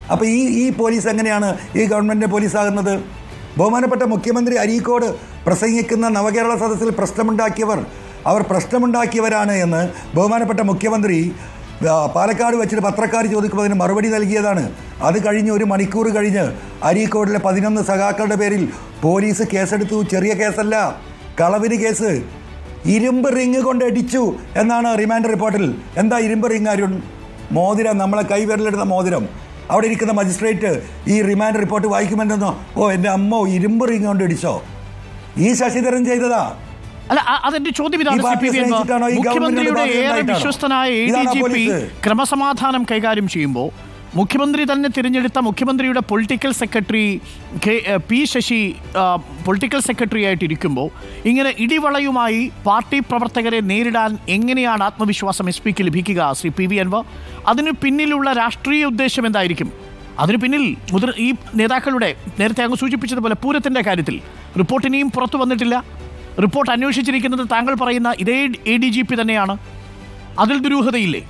അപ്പോൾ ഈ ഈ പോലീസ് എങ്ങനെയാണ് ഈ ഗവൺമെൻറ് പോലീസാകുന്നത് ബഹുമാനപ്പെട്ട മുഖ്യമന്ത്രി അരീക്കോട് പ്രസംഗിക്കുന്ന നവകേരള സദസ്സിൽ പ്രശ്നമുണ്ടാക്കിയവർ അവർ പ്രശ്നമുണ്ടാക്കിയവരാണ് എന്ന് ബഹുമാനപ്പെട്ട മുഖ്യമന്ത്രി ആ, പാലക്കാട് വെച്ചിട്ട് പത്രക്കാർ ചോദിക്കുമ്പോൾ അതിന് മറുപടി നൽകിയതാണ് അത് കഴിഞ്ഞ് ഒരു മണിക്കൂർ കഴിഞ്ഞ് അരീക്കോടിലെ പതിനൊന്ന് സഖാക്കളുടെ പേരിൽ പോലീസ് കേസെടുത്തു ചെറിയ കേസല്ല കളവിന് കേസ് ഇരുമ്പ് റിങ് കൊണ്ട് അടിച്ചു എന്നാണ് റിമാൻഡ് റിപ്പോർട്ടിൽ എന്താ ഇരുമ്പ് റിങ് അരുൺ മോതിരം നമ്മളെ കൈവിരലെടുത്ത മോതിരം അവിടെ ഇരിക്കുന്ന മജിസ്ട്രേറ്റ് ഈ റിമാൻഡ് റിപ്പോർട്ട് വായിക്കുമെന്തെന്നോ ഓ എൻ്റെ അമ്മോ ഇരുമ്പ് റിങ് കൊണ്ട് ഇടിച്ചോ ഈ ശശിധരൻ ചെയ്തതാ അല്ല അ- അതെന്റെ ചോദ്യം ഇതാണ് ഈ സി പാർട്ടിയെ പി വി എൻവർ. സ്നേഹിച്ചിട്ടാണോ ഈ ഗവൺമെന്റിനോട് മുഖ്യമന്ത്രിയുടെ ഏറെ ബാധ്യതയുണ്ടായിട്ടാണോ? വിശ്വസ്തനായ എ ഡി ഇതാണോ ജി പി പോലീസ്? ക്രമസമാധാനം കൈകാര്യം ചെയ്യുമ്പോൾ മുഖ്യമന്ത്രി തന്നെ തിരഞ്ഞെടുത്ത മുഖ്യമന്ത്രിയുടെ political secretary K A, P Sasi ആ, പൊളിറ്റിക്കൽ സെക്രട്ടറി ആയിട്ടിരിക്കുമ്പോൾ ഇങ്ങനെ ഇടിവളയുമായി പാർട്ടി പ്രവർത്തകരെ നേരിടാൻ എങ്ങനെയാണ് ആത്മവിശ്വാസം എസ് പിക്ക് ലഭിക്കുക ശ്രീ പി വി അൻവർ അതിന് പിന്നിലുള്ള രാഷ്ട്രീയ ഉദ്ദേശം എന്തായിരിക്കും അതിന് പിന്നിൽ മുതിർ ഈ നേതാക്കളുടെ നേരത്തെ അങ്ങ് സൂചിപ്പിച്ചതുപോലെ പൂരത്തിൻ്റെ കാര്യത്തിൽ റിപ്പോർട്ട് ഇനിയും പുറത്തു വന്നിട്ടില്ല റിപ്പോർട്ട് അന്വേഷിച്ചിരിക്കുന്നത് താങ്കൾ പറയുന്ന ഇതേ എ ഡി ജി പി തന്നെയാണ് അതിൽ ദുരൂഹതയില്ലേ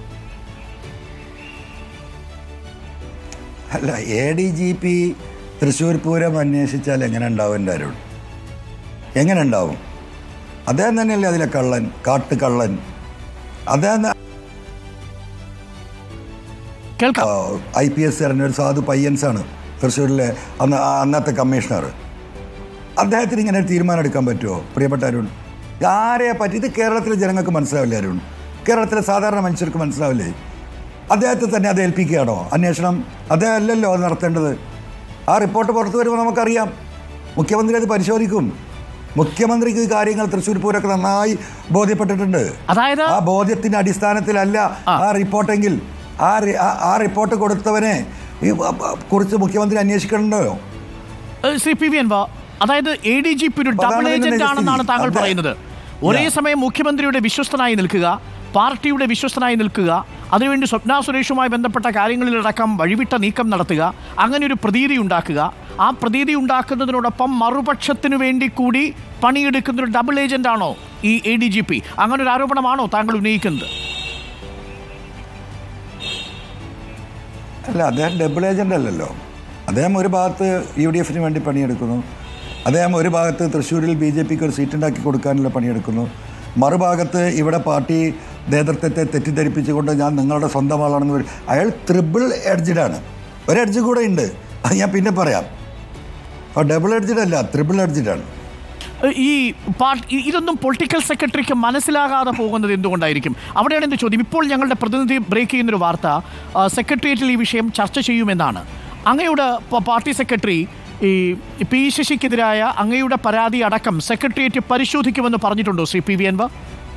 അല്ല A D G P Thrissur Pooram അന്വേഷിച്ചാൽ എങ്ങനെ ഉണ്ടാവും എൻ്റെ അരുൺ എങ്ങനെ ഉണ്ടാവും അദ്ദേഹം തന്നെയല്ലേ അതിലെ കള്ളൻ കാട്ടുകള്ളൻ അദ്ദേഹം കേൾക്കാം ഐ പി എസ് ഒരു സാധു പയ്യൻസാണ് തൃശ്ശൂരിലെ അന്ന് ആ അന്നത്തെ കമ്മീഷണർ അദ്ദേഹത്തിന് ഇങ്ങനെ ഒരു തീരുമാനം എടുക്കാൻ പറ്റുമോ പ്രിയപ്പെട്ട അരുൺ ആരെ പറ്റി ഇത് കേരളത്തിലെ ജനങ്ങൾക്ക് മനസ്സിലാവില്ലേ അരുൺ കേരളത്തിലെ സാധാരണ മനുഷ്യർക്ക് മനസ്സിലാവില്ലേ അദ്ദേഹത്തെ തന്നെ അത് ഏൽപ്പിക്കുകയാണോ അന്വേഷണം അദ്ദേഹം അല്ലല്ലോ അത് നടത്തേണ്ടത് ആ റിപ്പോർട്ട് പുറത്തു വരുമ്പോൾ നമുക്കറിയാം മുഖ്യമന്ത്രി അത് പരിശോധിക്കും മുഖ്യമന്ത്രിക്ക് ഈ കാര്യങ്ങൾ തൃശ്ശൂർ പൂരൊക്കെ നന്നായി ബോധ്യപ്പെട്ടിട്ടുണ്ട് അതായത് ആ ബോധ്യത്തിന്റെ അടിസ്ഥാനത്തിലല്ല ആ റിപ്പോർട്ടെങ്കിൽ ആ റി- ആ- ആ റിപ്പോർട്ട് കൊടുത്തവനെ ഈ അ- അ- കുറിച്ച് മുഖ്യമന്ത്രി അന്വേഷിക്കണമല്ലോ ഏഹ് ശ്രീ പി വി അൻവ അതായത് എ ഡി ജി പി ഒരു ഡബിൾ അതാണ് ഇതിന്റെ ഏജന്റ് ആണെന്നാണ് സ്ഥിതി. താങ്കൾ അതെ. പറയുന്നത് ഒരേ സമയം മുഖ്യമന്ത്രിയുടെ വിശ്വസ്തനായി നിൽക്കുക പാർട്ടിയുടെ വിശ്വസ്തനായി നിൽക്കുക അതിനുവേണ്ടി സ്വപ്ന സുരേഷുമായി ബന്ധപ്പെട്ട കാര്യങ്ങളിലടക്കം വഴിവിട്ട നീക്കം നടത്തുക അങ്ങനെ ഒരു പ്രതീതി ഉണ്ടാക്കുക ആ പ്രതീതി ഉണ്ടാക്കുന്നതിനോടൊപ്പം മറുപക്ഷത്തിനു വേണ്ടി കൂടി പണിയെടുക്കുന്ന ഒരു ഡബിൾ ഏജന്റ് ആണോ ഈ എ ഡി ജി പി അങ്ങനെ ഒരു ആരോപണമാണോ താങ്കൾ ഉന്നയിക്കുന്നത് അല്ല അദ്ദേഹം ഡബിൾ ഏജന്റ് അല്ലല്ലോ അദ്ദേഹം ഒരു ഭാഗത്ത് യു ഡി എഫിന് വേണ്ടി പണിയെടുക്കുന്നു അദ്ദേഹം ഒരു ഭാഗത്ത് തൃശ്ശൂരിൽ ബി ജെ പിക്ക് ഒരു സീറ്റ് ഉണ്ടാക്കി കൊടുക്കാനുള്ള പണിയെടുക്കുന്നു മറുഭാഗത്ത് ഇവിടെ പാർട്ടി നേതൃത്വത്തെ തെറ്റിദ്ധരിപ്പിച്ചുകൊണ്ട് ഞാൻ നിങ്ങളുടെ സ്വന്തം ആളാണെന്ന് വരും അയാൾ ത്രിബിൾ എഡ്ജഡാണ് ഒരു എഡ്ജ് കൂടെ ഉണ്ട് അത് ഞാൻ പിന്നെ പറയാം അപ്പോൾ ഡബിൾ എഡ്ജഡ് അല്ല ത്രിബിൾ എഡ്ജഡാണ് ഈ പാർട്ടി ഇ- ഇതൊന്നും പൊളിറ്റിക്കൽ സെക്രട്ടറിക്ക് മനസ്സിലാകാതെ പോകുന്നത് എന്തുകൊണ്ടായിരിക്കും അവിടെയാണ് എൻ്റെ ചോദ്യം ഇപ്പോൾ ഞങ്ങളുടെ പ്രതിനിധി ബ്രേക്ക് ചെയ്യുന്നൊരു വാർത്ത ആ, സെക്രട്ടേറിയറ്റിൽ ഈ വിഷയം ചർച്ച ചെയ്യുമെന്നാണ് അങ്ങയുടെ പ- പാർട്ടി സെക്രട്ടറി ഈ പി ശശിക്കെതിരായ അങ്ങയുടെ പരാതി അടക്കം സെക്രട്ടേറിയറ്റ് പരിശോധിക്കുമെന്ന് പറഞ്ഞിട്ടുണ്ടോ ശ്രീ പി വി അൻവർ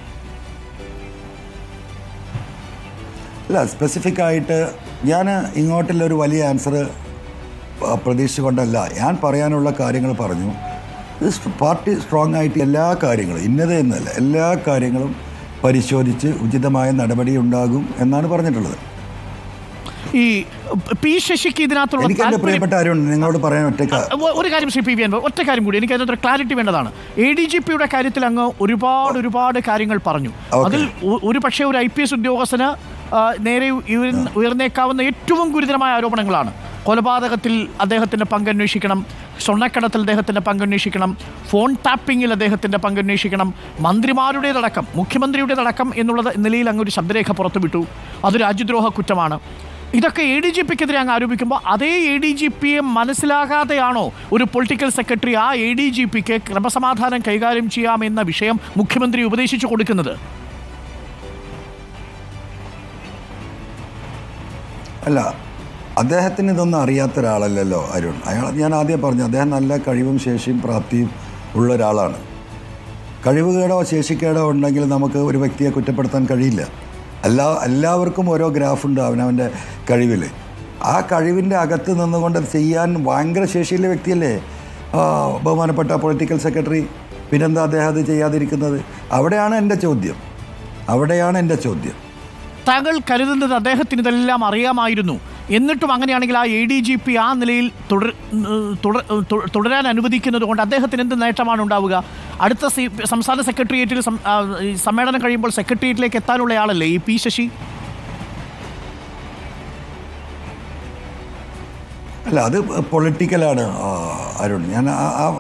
അല്ല സ്പെസിഫിക് ആയിട്ട് ഞാൻ ഇങ്ങോട്ടുള്ള ഒരു വലിയ ആൻസർ പ്രതീക്ഷിച്ചുകൊണ്ടല്ല ഞാൻ പറയാനുള്ള കാര്യങ്ങൾ പറഞ്ഞു ഇത് സ് പാർട്ടി സ്ട്രോങ് ആയിട്ട് എല്ലാ കാര്യങ്ങളും ഇന്നത് എന്നല്ല എല്ലാ കാര്യങ്ങളും പരിശോധിച്ച് ഉചിതമായ നടപടി ഉണ്ടാകും എന്നാണ് പറഞ്ഞിട്ടുള്ളത് ഈ പി ശശിക്ക് ഇതിനകത്തുള്ള എനിക്ക് എൻ്റെ താല്പര്യം പ്രിയപ്പെട്ട ആരും നിങ്ങളോട് പറയാൻ ഒറ്റ ഒ- ഒരു കാര്യം ശ്രീ പി വി അൻവർ ഒറ്റ കാര്യം കൂടി എനിക്ക് അതിനകത്ത് ക്ലാരിറ്റി വേണ്ടതാണ് എ ഡി ജി പിയുടെ കാര്യത്തിൽ അങ്ങ് ഒരുപാട് ഒരുപാട് കാര്യങ്ങൾ പറഞ്ഞു ഓക്കേ. അതിൽ ഒ- ഒരു പക്ഷേ ഒരു ഐ പി എസ് ഉദ്യോഗസ്ഥന് ആ, നേരെ ഉയർന്ന- ഉയർന്നേക്കാവുന്ന ഏറ്റവും ഗുരുതരമായ ആരോപണങ്ങളാണ് കൊലപാതകത്തിൽ അദ്ദേഹത്തിൻ്റെ പങ്കന്വേഷിക്കണം സ്വർണ്ണക്കടത്തിൽ അദ്ദേഹത്തിൻ്റെ പങ്കന്വേഷിക്കണം ഫോൺ ടാപ്പിങ്ങിൽ അദ്ദേഹത്തിൻ്റെ പങ്കന്വേഷിക്കണം മന്ത്രിമാരുടേതടക്കം മുഖ്യമന്ത്രിയുടേതടക്കം എന്നുള്ളത് നിലയിൽ അങ്ങ് ഒരു ശബ്ദരേഖ പുറത്തുവിട്ടു അത് രാജ്യദ്രോഹ കുറ്റമാണ് ഇതൊക്കെ എ ഡി ജി പിക്കെതിരെ അങ്ങ് ആരോപിക്കുമ്പോൾ അതേ എ ഡി ജി പിയെ മനസ്സിലാകാതെയാണോ ഒരു പൊളിറ്റിക്കൽ സെക്രട്ടറി ആ എ ഡി ജി പിക്ക് ക്രമസമാധാനം കൈകാര്യം ചെയ്യാമെന്ന വിഷയം മുഖ്യമന്ത്രി ഉപദേശിച്ചു കൊടുക്കുന്നത് അല്ല അദ്ദേഹത്തിന് ഇതൊന്നും അറിയാത്ത ഒരാളല്ലല്ലോ അരുൺ അയാൾ ഞാൻ ആദ്യം പറഞ്ഞു അദ്ദേഹം നല്ല കഴിവും ശേഷിയും പ്രാപ്തിയും ഉള്ള ഒരാളാണ് കഴിവുകേടോ ശേഷിക്കേടോ ഉണ്ടെങ്കിൽ നമുക്ക് ഒരു വ്യക്തിയെ കുറ്റപ്പെടുത്താൻ കഴിയില്ല എല്ലാ എല്ലാവർക്കും ഓരോ ഗ്രാഫുണ്ട് അവനവൻ്റെ കഴിവിൽ ആ കഴിവിൻ്റെ അകത്ത് നിന്നുകൊണ്ട് അത് ചെയ്യാൻ ഭയങ്കര ശേഷിയുള്ള വ്യക്തിയല്ലേ ആ, ബഹുമാനപ്പെട്ട പൊളിറ്റിക്കൽ സെക്രട്ടറി പിന്നെന്താ അദ്ദേഹം അത് ചെയ്യാതിരിക്കുന്നത് അവിടെയാണ് എൻ്റെ ചോദ്യം അവിടെയാണ് എൻ്റെ ചോദ്യം താങ്കൾ കരുതുന്നത് അദ്ദേഹത്തിന് ഇതെല്ലാം അറിയാമായിരുന്നു എന്നിട്ടും അങ്ങനെയാണെങ്കിൽ ആ എ ഡി ജി പി ആ നിലയിൽ തുടർ തുടർ- തുട- തുടരാൻ അനുവദിക്കുന്നത് കൊണ്ട് അദ്ദേഹത്തിന് എന്ത് നേട്ടമാണ് ഉണ്ടാവുക അടുത്ത സി സംസ്ഥാന സെക്രട്ടേറിയറ്റിൽ സം- ആ, ഈ സമ്മേളനം കഴിയുമ്പോൾ സെക്രട്ടേറിയറ്റിലേക്ക് എത്താനുള്ള ആളല്ലേ ഈ പി ശശി അല്ല അത് പൊളിറ്റിക്കലാണ് ആ, അരുൺ ഞാൻ ആ- ആ